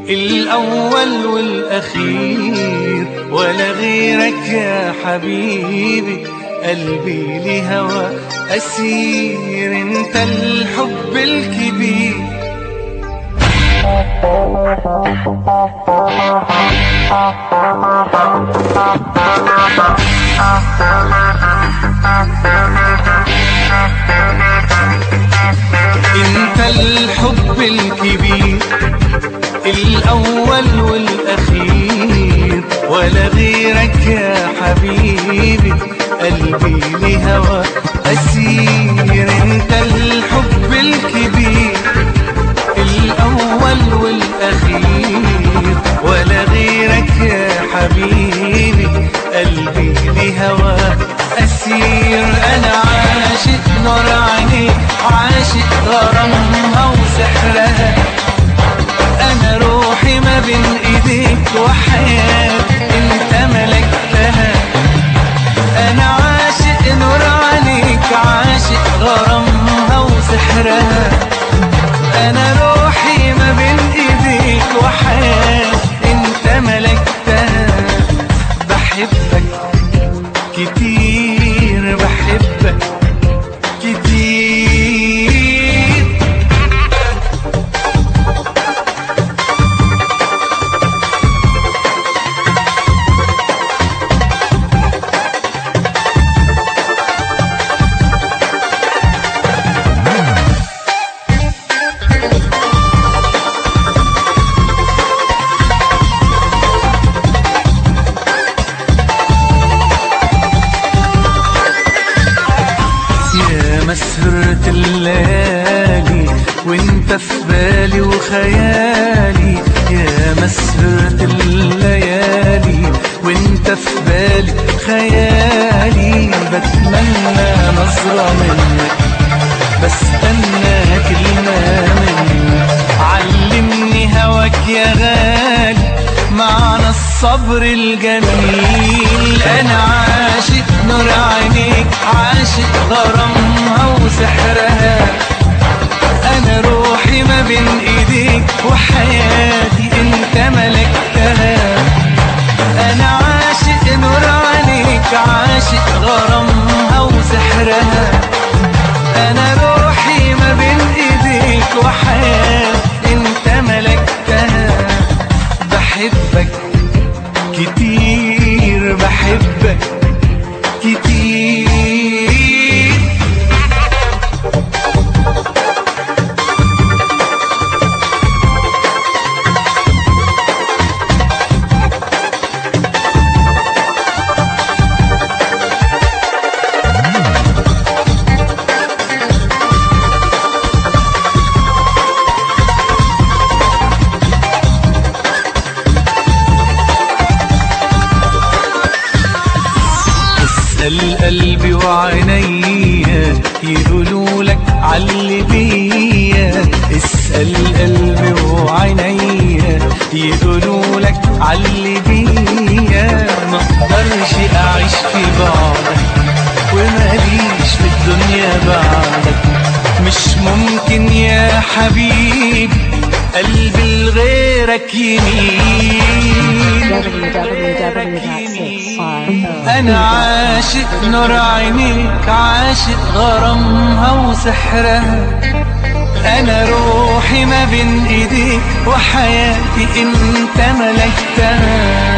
الأول والأخير ولا غيرك يا حبيبي قلبي لهوى أسير انت الحب الكبير انت الحب الكبير الأول والأخير ولا غيرك يا حبيبي قلبي لهوى أسير انت الحب الكبير الأول والأخير ولا غيرك يا حبيبي قلبي لهوى أسير أنا عاشق نور عينيك عاشق غرامها وسحرها أنا روحي ما بين إيديك وحياتي أنت ملكتها أنا عاشق نور عليك عاشق غرامها وسحرها أنا روحي ما بين إيديك وحياتي أنت ملكتها بحبك كتير بحبك كتير يا مسهرة الليالي وانت في بالي وخيالي يا مسهرة الليالي وانت في بالي خيالي بتمنى نظرة منك بستنى كلمة منك علمني هواك يا غالي معنى الصبر الجميل انا عاشق نور عينيك عاشق غرامها وسحرها انا روحي ما بين ايديك وحياتي انت ملكتها انا عاشق نور عينيك عاشق غرامها وسحرها انا روحي ما بين ايديك وحياتي انت ملكتها بحبك كتير بحبك كتير اسأل قلبي وعينيا يقولوا لك علي بيا اسأل قلبي وعينيا يقولوا لك علي بيا ما اقدرش اعيش في بعدك وماليش في الدنيا بعدك مش ممكن يا حبيبي قلبي لغيرك يميل انا عاشق نور عينيك عاشق غرامها وسحرها انا روحي ما بين ايديك وحياتي انت ملكتها